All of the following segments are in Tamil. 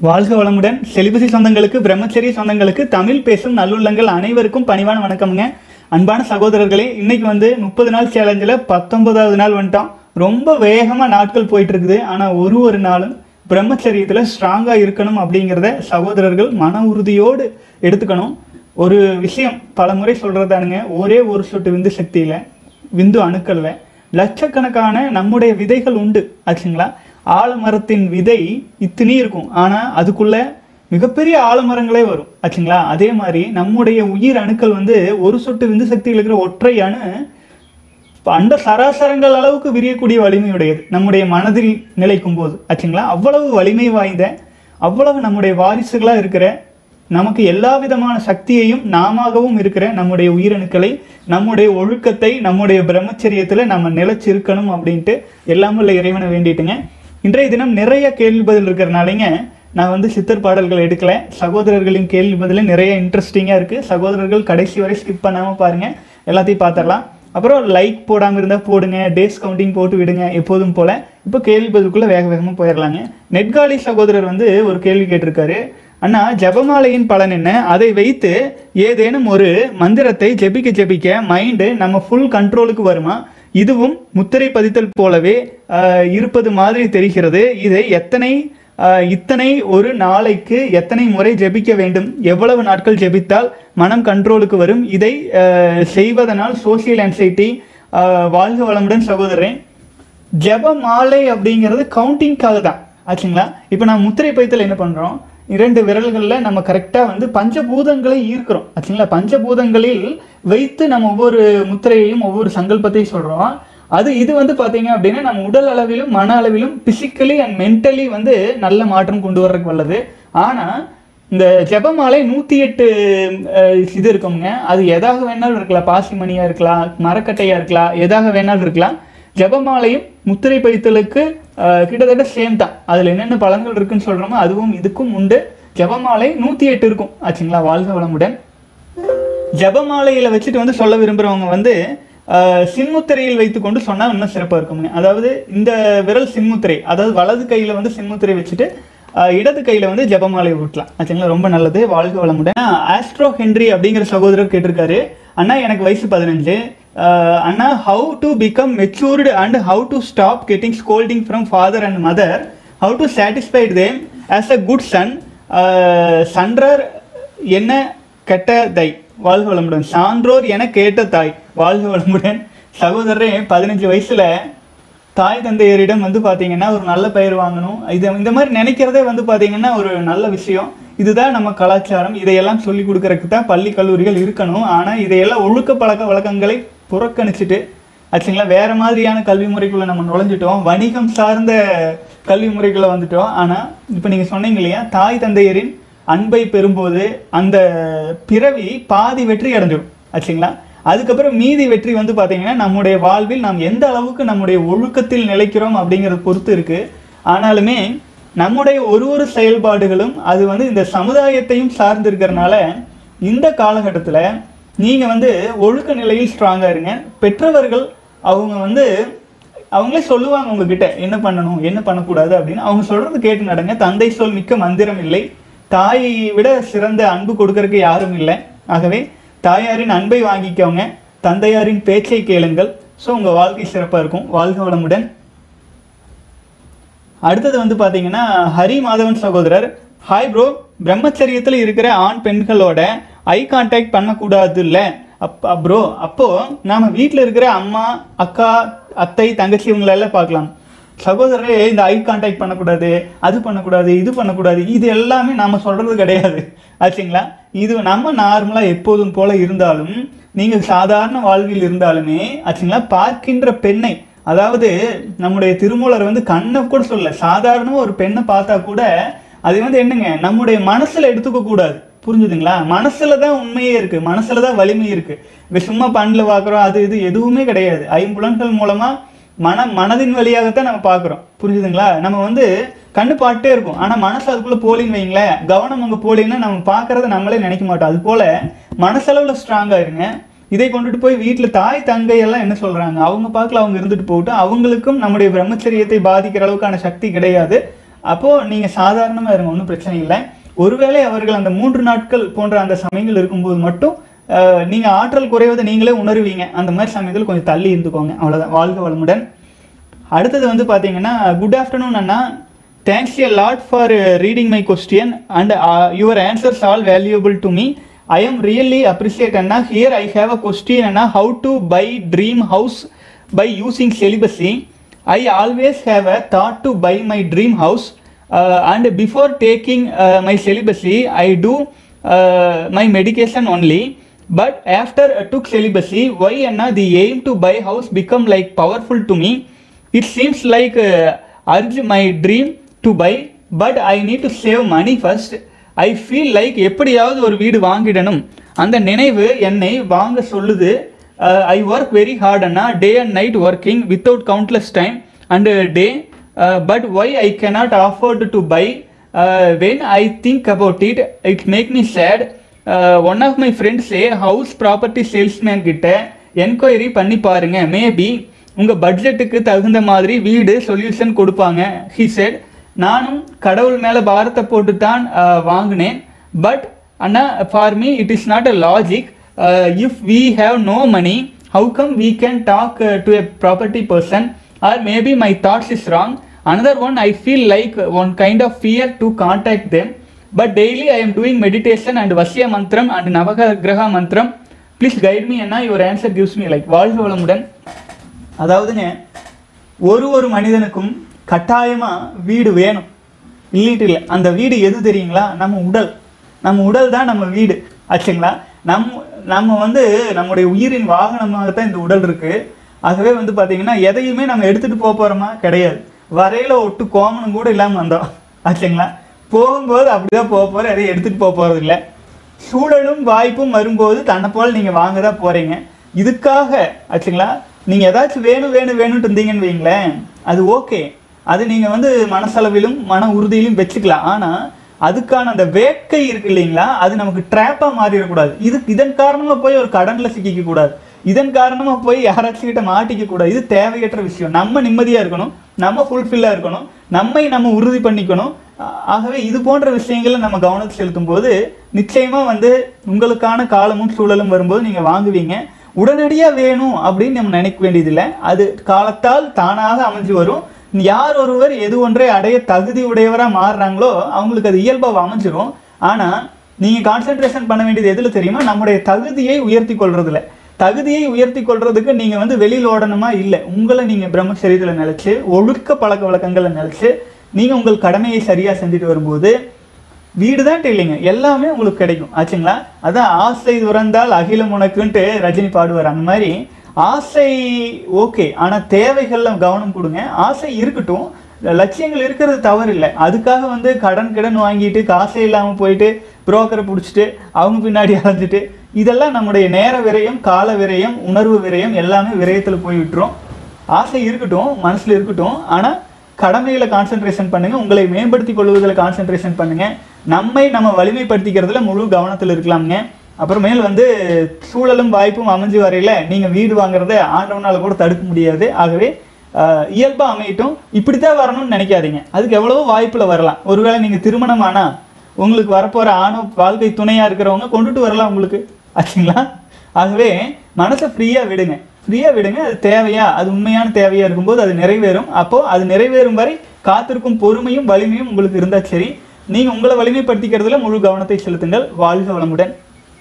வாழ்க வளமுடன் செலிபசி சொந்தங்களுக்கு பிரம்மச்சரிய சொந்தங்களுக்கு தமிழ் பேசும் நல்லுள்ளங்கள் அனைவருக்கும் பணிவான வணக்கம்ங்க அன்பான சகோதரர்களே இன்னைக்கு வந்து முப்பது நாள் சேலஞ்சில் பத்தொன்பதாவது நாள் வந்துட்டோம் ரொம்ப வேகமாக நாட்கள் போயிட்டு இருக்குது ஆனால் ஒரு ஒரு நாளும் பிரம்மச்சரியத்தில் ஸ்ட்ராங்காக இருக்கணும் அப்படிங்கிறத சகோதரர்கள் மன உறுதியோடு எடுத்துக்கணும் ஒரு விஷயம் பல முறை சொல்கிறதானுங்க ஒரே ஒரு சொட்டு விந்து சக்தியில் விந்து அணுக்கள்ல லட்சக்கணக்கான நம்முடைய விதைகள் உண்டு ஆச்சுங்களா ஆலமரத்தின் விதை இத்தனி இருக்கும் ஆனால் அதுக்குள்ள மிகப்பெரிய ஆலமரங்களே வரும் ஆச்சுங்களா அதே மாதிரி நம்முடைய உயிர் அணுக்கள் வந்து ஒரு சொட்டு விந்து சக்தியில் இருக்கிற ஒற்றை அணு அண்ட சராசரங்கள் அளவுக்கு விரியக்கூடிய வலிமையுடையது நம்முடைய மனதில் நிலைக்கும் போது ஆச்சுங்களா அவ்வளவு வலிமை வாய்ந்த அவ்வளவு நம்முடைய வாரிசுகளாக இருக்கிற நமக்கு எல்லா விதமான சக்தியையும் நாமாகவும் இருக்கிற நம்முடைய உயிரணுக்களை நம்முடைய ஒழுக்கத்தை நம்முடைய பிரம்மச்சரியத்தில் நம்ம நிலைச்சு இருக்கணும் அப்படின்ட்டு எல்லாம் உள்ள இறைவனை வேண்டிட்டுங்க இன்றைய தினம் நிறைய கேள்வி பதில் இருக்கிறனாலைங்க நான் வந்து சித்தர் பாடல்கள் எடுக்கல சகோதரர்களின் கேள்வி பதில் நிறைய இன்ட்ரெஸ்டிங்காக இருக்குது சகோதரர்கள் கடைசி வரை ஸ்கிப் பண்ணாமல் பாருங்கள் எல்லாத்தையும் பார்த்துடலாம் அப்புறம் லைக் போடாமல் இருந்தால் போடுங்க டேஸ் கவுண்டிங் போட்டு விடுங்க எப்போதும் போல் இப்போ கேள்வி பதிலுக்குள்ளே வேக வேகமாக போயிடலாங்க நெட்காலி சகோதரர் வந்து ஒரு கேள்வி கேட்டிருக்காரு அண்ணா ஜபமாலையின் பலன் என்ன அதை வைத்து ஏதேனும் ஒரு மந்திரத்தை ஜெபிக்க ஜெபிக்க மைண்டு நம்ம ஃபுல் கண்ட்ரோலுக்கு வருமா இதுவும் முத்திரை பதித்தல் போலவே ஆஹ், இருப்பது மாதிரி தெரிகிறது இதை எத்தனை ஆஹ், இத்தனை ஒரு நாளைக்கு எத்தனை முறை ஜெபிக்க வேண்டும் எவ்வளவு நாட்கள் ஜெபித்தால் மனம் கண்ட்ரோலுக்கு வரும் இதை ஆஹ், செய்வதனால் சோசியல் ஆன்சைட்டி வாழ்க வளமுடன் சகோதரன் ஜெப மாலை அப்படிங்கிறது கவுண்டிங்காக தான் ஆச்சுங்களா இப்போ நான் முத்திரை பயத்தில் என்ன பண்ணுறோம் இரண்டு விரல்களில் நம்ம கரெக்டாக வந்து பஞ்சபூதங்களை ஈர்க்கிறோம் ஆச்சுங்களா பஞ்சபூதங்களில் வைத்து நம்ம ஒவ்வொரு முத்திரையையும் ஒவ்வொரு சங்கல்பத்தையும் சொல்கிறோம் அது இது வந்து பார்த்தீங்க அப்படின்னா நம்ம உடல் அளவிலும் மன அளவிலும் பிசிக்கலி அண்ட் மென்டலி வந்து நல்ல மாற்றம் கொண்டு வர்றதுக்கு வல்லது ஆனால் இந்த ஜெபமாலை நூற்றி எட்டு அஹ், இது இருக்குங்க அது எதாக வேணாலும் இருக்கலாம் பாசிமணியாக இருக்கலாம் மரக்கட்டையாக இருக்கலாம் எதாக வேணாலும் இருக்கலாம் ஜெபமாலையும் முத்திரை பைத்தலுக்கு அஹ், கிட்டத்தட்ட சேம் தான் அதில் என்னென்ன பலன்கள் இருக்குன்னு சொல்கிறோமோ அதுவும் இதுக்கும் உண்டு ஜெபமாலை நூற்றி எட்டு இருக்கும் ஆச்சுங்களா வாழ்க வளமுடன் ஜெபமாலையில் வச்சுட்டு வந்து சொல்ல விரும்புகிறவங்க வந்து அஹ், சின்முத்திரையில் வைத்துக்கொண்டு சொன்னால் இன்னும் சிறப்பாக இருக்குங்க அதாவது இந்த விரல் சின்முத்திரை அதாவது வலது கையில் வந்து சின்முத்திரை வச்சுட்டு அஹ், இடது கையில் வந்து ஜெபமாலை ஊட்டலாம் ஆச்சுங்களா ரொம்ப நல்லது வாழ்க வளமுடன் ஆஸ்ட்ரோ ஹென்றி அப்படிங்கிற சகோதரர் கேட்டிருக்காரு அண்ணா எனக்கு வயசு பதினஞ்சு அண்ணா how to become matured and how to stop getting scolding from father and mother how to satisfied them as a good son சன்றர் என்ன கெட்ட தை வாழ்க வளமுடன் சான்றோர் என கேட்ட தாய் வாழ்க வளமுடன் சகோதரரே பதினஞ்சு வயசுல தாய் தந்தையரிடம் வந்து பாத்தீங்கன்னா ஒரு நல்ல பெயர் வாங்கணும் இது இந்த மாதிரி நினைக்கிறதே வந்து பாத்தீங்கன்னா ஒரு நல்ல விஷயம் இதுதான் நம்ம கலாச்சாரம் இதையெல்லாம் சொல்லி கொடுக்கறதுக்கு தான் பள்ளி கல்லூரிகள் இருக்கணும் ஆனா இதையெல்லாம் ஒழுக்க பழக்க வழக்கங்களை புறக்கணிச்சிட்டு ஆச்சுங்களா வேற மாதிரியான கல்வி முறைக்குள்ள நம்ம நுழைஞ்சிட்டோம் வணிகம் சார்ந்த கல்வி முறைக்குள்ள வந்துட்டோம் ஆனா இப்போ நீங்க சொன்னீங்க இல்லையா தாய் தந்தையரின் அன்பை பெறும்போது அந்த பிறவி பாதி வெற்றி அடைஞ்சிடும் ஆச்சுங்களா அதுக்கப்புறம் மீதி வெற்றி வந்து பாத்தீங்கன்னா நம்முடைய வாழ்வில் நாம் எந்த அளவுக்கு நம்முடைய ஒழுக்கத்தில் நிலைக்கிறோம் அப்படிங்கிறத பொறுத்து இருக்கு ஆனாலுமே நம்முடைய ஒரு ஒரு செயல்பாடுகளும் அது வந்து இந்த சமுதாயத்தையும் சார்ந்து இருக்கிறனால இந்த காலகட்டத்தில் நீங்கள் வந்து ஒழுக்க நிலையில் ஸ்ட்ராங்காக இருங்க பெற்றவர்கள் அவங்க வந்து அவங்களே சொல்லுவாங்க உங்ககிட்ட என்ன பண்ணணும் என்ன பண்ணக்கூடாது அப்படின்னு அவங்க சொல்றது கேட்டு நடங்க தந்தை சொல் மிக்க மந்திரம் இல்லை தாயை விட சிறந்த அன்பு கொடுக்கறதுக்கு யாரும் இல்லை ஆகவே தாயாரின் அன்பை வாங்கிக்கோங்க தந்தையாரின் பேச்சை கேளுங்கள் ஸோ உங்கள் வாழ்க்கை சிறப்பாக இருக்கும் வாழ்க வளமுடன் அடுத்தது வந்து பாத்தீங்கன்னா ஹரி மாதவன் சகோதரர் ஹாய் ப்ரோ பிரம்மச்சரியத்தில் இருக்கிற ஆண் பெண்களோட ஐ கான்டாக்ட் பண்ணக்கூடாது இல்ல அப்ப ப்ரோ அப்போ நாம வீட்டில் இருக்கிற அம்மா அக்கா அத்தை தங்கச்சி இவங்களெல்லாம் பார்க்கலாம் சகோதரரே இந்த ஐ கான்டாக்ட் பண்ணக்கூடாது அது பண்ணக்கூடாது இது பண்ணக்கூடாது இது எல்லாமே நாம சொல்றது கிடையாது ஆச்சுங்களா இது நம்ம நார்மலா எப்போதும் போல இருந்தாலும் நீங்க சாதாரண வாழ்வில் இருந்தாலுமே ஆச்சுங்களா பார்க்கின்ற பெண்ணை அதாவது நம்முடைய திருமூலர் வந்து கண்ணை கூட சொல்ல சாதாரணமா ஒரு பெண்ணை பார்த்தா கூட அது வந்து என்னங்க நம்முடைய மனசுல எடுத்துக்க கூடாது புரிஞ்சுதுங்களா மனசுல தான் உண்மையே இருக்கு மனசுல தான் வலிமை இருக்கு இப்ப சும்மா பண்ணில் பார்க்குறோம் அது இது எதுவுமே கிடையாது ஐம்புலன்கள் மூலமா மன மனதின் வழியாகத்தான் நம்ம பார்க்குறோம் புரிஞ்சுதுங்களா நம்ம வந்து கண்ணு பாட்டே இருக்கும் ஆனா மனசு அதுக்குள்ள போலின்னு வைங்களேன் கவனம் அங்க போலின்னா நம்ம பார்க்கறத நம்மளே நினைக்க மாட்டோம் அது போல மனசளவுல ஸ்ட்ராங்கா இருங்க இதை கொண்டுட்டு போய் வீட்டில் தாய் தங்கை எல்லாம் என்ன சொல்றாங்க அவங்க பார்க்கல அவங்க இருந்துட்டு போகட்டும் அவங்களுக்கும் நம்முடைய பிரம்மச்சரியத்தை பாதிக்கிற அளவுக்கான சக்தி கிடையாது அப்போது நீங்கள் சாதாரணமாக இருங்க ஒன்றும் பிரச்சனை இல்லை ஒருவேளை அவர்கள் அந்த மூன்று நாட்கள் போன்ற அந்த சமயங்கள் இருக்கும்போது மட்டும் அஹ், நீங்க ஆற்றல் குறைவதை நீங்களே உணருவீங்க அந்த மாதிரி சமயத்தில் கொஞ்சம் தள்ளி இருந்துக்கோங்க அவ்வளவுதான் வாழ்க வளமுடன் அடுத்தது வந்து பார்த்தீங்கன்னா குட் ஆஃப்டர்நூன் அண்ணா thanks a lot for reading my question and your answers all valuable to me I am really appreciate அண்ணா here I have a question அண்ணா how to buy dream house by using celibacy i always have a thought to buy my dream house uh, and before taking uh, my celibacy i do uh, my medication only but after I took celibacy why anna the aim to buy house become like powerful to me it seems like uh, urge my dream to buy but i need to save money first i feel like எப்படியாவது ஒரு வீடு வாங்கிடணும் அந்த நினைவு என்னை வாங்க சொல்லுது uh, I work very hard Anna, day and night working without countless time and uh, day. Uh, but why I cannot afford to buy? Uh, when I think about it, it make me sad. Uh, one of my friends say house property salesman கிட்ட என்கொயரி பண்ணி பாருங்க மேபி உங்க பட்ஜெட்டுக்கு தகுந்த மாதிரி வீடு சொல்யூஷன் கொடுப்பாங்க he said நானும் கடவுள் மேல பாரத்தை போட்டு தான் வாங்கினேன் பட் அண்ணா for me it is not a logic if we have no money how come we can talk to a property person or maybe my thoughts is wrong another one i feel like one kind of fear to contact them but daily i am doing meditation and vasya mantram and navagraha mantram please guide me and your answer gives me like வாழ்க வளமுடன் அதாவதுங்க ஒரு ஒரு மனிதனுக்கும் கட்டாயமா வீடு வேணும் இல்லிட்டு இல்லை அந்த வீடு எது தெரியுங்களா நம்ம உடல் நம்ம உடல் தான் நம்ம வீடு ஆச்சுங்களா நம் நம்ம வந்து நம்முடைய உயிரின் வாகனமாக தான் இந்த உடல் இருக்கு ஆகவே வந்து பார்த்தீங்கன்னா எதையுமே நம்ம எடுத்துட்டு போக போறோமா கிடையாது வரையில ஒட்டு கோமனம் கூட இல்லாமல் வந்தோம் ஆச்சுங்களா போகும்போது அப்படிதான் போக போறோம் எதையும் எடுத்துட்டு போக போறது இல்லை சூழலும் வாய்ப்பும் வரும்போது தன்னை போல் நீங்கள் வாங்க தான் போகிறீங்க இதுக்காக ஆச்சுங்களா நீங்கள் ஏதாச்சும் வேணும் வேணும் வேணும்ட்டு இருந்தீங்கன்னு வைங்களேன் அது ஓகே அது நீங்கள் வந்து மனசளவிலும் மன உறுதியிலும் வச்சுக்கலாம் ஆனால் அதுக்கான அந்த வேட்கை இருக்கு இல்லைங்களா அது நமக்கு ட்ராப்பாக மாறிடக்கூடாது இதுக்கு இதன் காரணமாக போய் ஒரு கடனில் சிக்கிக்க கூடாது இதன் காரணமாக போய் யாராச்சும் கிட்ட மாட்டிக்க கூடாது இது தேவையற்ற விஷயம் நம்ம நிம்மதியாக இருக்கணும் நம்ம ஃபுல்ஃபில்லாக இருக்கணும் நம்மை நம்ம உறுதி பண்ணிக்கணும் ஆ- ஆகவே இது போன்ற விஷயங்களை நம்ம கவனத்தை செலுத்தும் போது நிச்சயமா வந்து உங்களுக்கான காலமும் சூழலும் வரும்போது நீங்க வாங்குவீங்க உடனடியா வேணும் அப்படின்னு நம்ம நினைக்க வேண்டியதில்லை அது காலத்தால் தானாக அமைஞ்சு வரும் யார் ஒருவர் எது ஒன்றை அடைய தகுதி உடையவரா மாறுறாங்களோ அவங்களுக்கு அது இயல்பாக அமைஞ்சிரும் ஆனா நீங்க கான்சென்ட்ரேஷன் பண்ண வேண்டியது எதுல தெரியுமா நம்முடைய தகுதியை உயர்த்தி கொள்றதுல தகுதியை உயர்த்தி கொள்றதுக்கு நீங்க வந்து வெளியில் ஓடணுமா இல்லை உங்களை நீங்க பிரம்மச்சரியத்தில் நிலைச்சு ஒழுக்க பழக்க வழக்கங்களை நிலைச்சு நீங்க உங்கள் கடமையை சரியா செஞ்சுட்டு வரும்போது வீடு தான் இல்லைங்க எல்லாமே உங்களுக்கு கிடைக்கும் ஆச்சுங்களா அதான் ஆசை துறந்தால் அகிலம் உனக்குன்ட்டு ரஜினி பாடுவார் அந்த மாதிரி ஆசை ஓகே ஆனா தேவைகள்ல கவனம் கொடுங்க ஆசை இருக்கட்டும் லட்சியங்கள் இருக்கிறது தவறு இல்லை அதுக்காக வந்து கடன் கடன் வாங்கிட்டு காசே இல்லாமல் போயிட்டு புரோக்கரை பிடிச்சிட்டு அவங்க பின்னாடி அலைஞ்சிட்டு இதெல்லாம் நம்முடைய நேர விரயம் கால விரயம் உணர்வு விரயம் எல்லாமே விரயத்தில் போய் விட்டுரும் ஆசை இருக்கட்டும் மனசுல இருக்கட்டும் ஆனா கடமையில கான்சென்ட்ரேஷன் பண்ணுங்க உங்களை மேம்படுத்திக் கொள்வதில் கான்சென்ட்ரேஷன் பண்ணுங்க நம்மை நம்ம வலிமைப்படுத்திக்கிறதுல முழு கவனத்தில் இருக்கலாம்ங்க அப்புறமேல் வந்து சூழலும் வாய்ப்பும் அமைஞ்சு வரையில நீங்க வீடு வாங்குறத ஆண்டவனால கூட தடுக்க முடியாது ஆகவே ஆஹ், இயல்பா அமையட்டும் இப்படித்தான் வரணும்னு நினைக்காதீங்க அதுக்கு எவ்வளவோ வாய்ப்புல வரலாம் ஒருவேளை நீங்க திருமணம் ஆனா உங்களுக்கு வரப்போற ஆணோ வாழ்க்கை துணையா இருக்கிறவங்க கொண்டுட்டு வரலாம் உங்களுக்கு ஆச்சுங்களா ஆகவே மனசை ஃப்ரீயா விடுங்க ஃப்ரீயா விடுங்க அது தேவையா அது உண்மையான தேவையா இருக்கும்போது அது நிறைவேறும் அப்போ அது நிறைவேறும் வரை காத்திருக்கும் பொறுமையும் வலிமையும் உங்களுக்கு இருந்தா சரி நீங்க உங்களை வலிமைப்படுத்திக்கிறதுல முழு கவனத்தை செலுத்துங்கள் வாழ்க வளமுடன்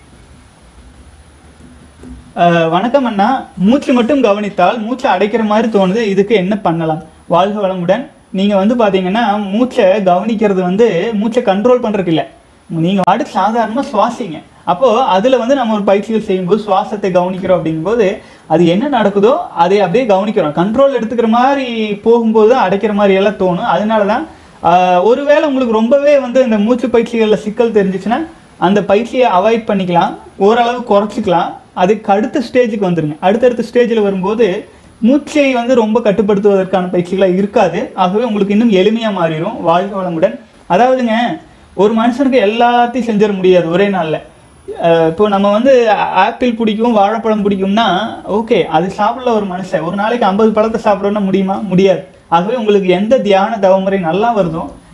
அஹ், வணக்கம் அண்ணா மூச்சு மட்டும் கவனித்தால் மூச்சை அடைக்கிற மாதிரி தோணுது இதுக்கு என்ன பண்ணலாம் வாழ்க வளமுடன் நீங்க வந்து பாத்தீங்கன்னா மூச்சை கவனிக்கிறது வந்து மூச்சை கண்ட்ரோல் பண்றதுக்கு இல்ல நீங்க வாட்டு சாதாரணமா சுவாசிங்க அப்போ அதுல வந்து நம்ம ஒரு பயிற்சிகள் செய்யும்போது சுவாசத்தை கவனிக்கிறோம் அப்படிங்கும்போது அது என்ன நடக்குதோ அதை அப்படியே கவனிக்கிறோம் கண்ட்ரோல் எடுத்துக்கிற மாதிரி போகும்போது தான் அடைக்கிற மாதிரி எல்லாம் தோணும் அதனால தான் ஆஹ், ஒருவேளை உங்களுக்கு ரொம்பவே வந்து இந்த மூச்சு பயிற்சிகளில் சிக்கல் தெரிஞ்சிச்சுன்னா அந்த பயிற்சியை அவாய்ட் பண்ணிக்கலாம் ஓரளவு குறைச்சிக்கலாம் அதுக்கு அடுத்த ஸ்டேஜுக்கு வந்துருங்க அடுத்தடுத்த ஸ்டேஜில் வரும்போது மூச்சை வந்து ரொம்ப கட்டுப்படுத்துவதற்கான பயிற்சிகளாக இருக்காது ஆகவே உங்களுக்கு இன்னும் எளிமையாக மாறிடும் வாழ்க வளமுடன் அதாவதுங்க ஒரு மனுஷனுக்கு எல்லாத்தையும் செஞ்சிட முடியாது ஒரே நாளில் இப்போ நம்ம வந்து ஆ- ஆப்பிள் பிடிக்கும் வாழைப்பழம் பிடிக்கும்னா ஓகே அது சாப்பிடல ஒரு மனுஷன் ஒரு நாளைக்கு ஐம்பது பழத்தை சாப்பிடணும்னா முடியுமா முடியாது ஆகவே உங்களுக்கு எந்த தியான தவமுறை நல்லா வருதோ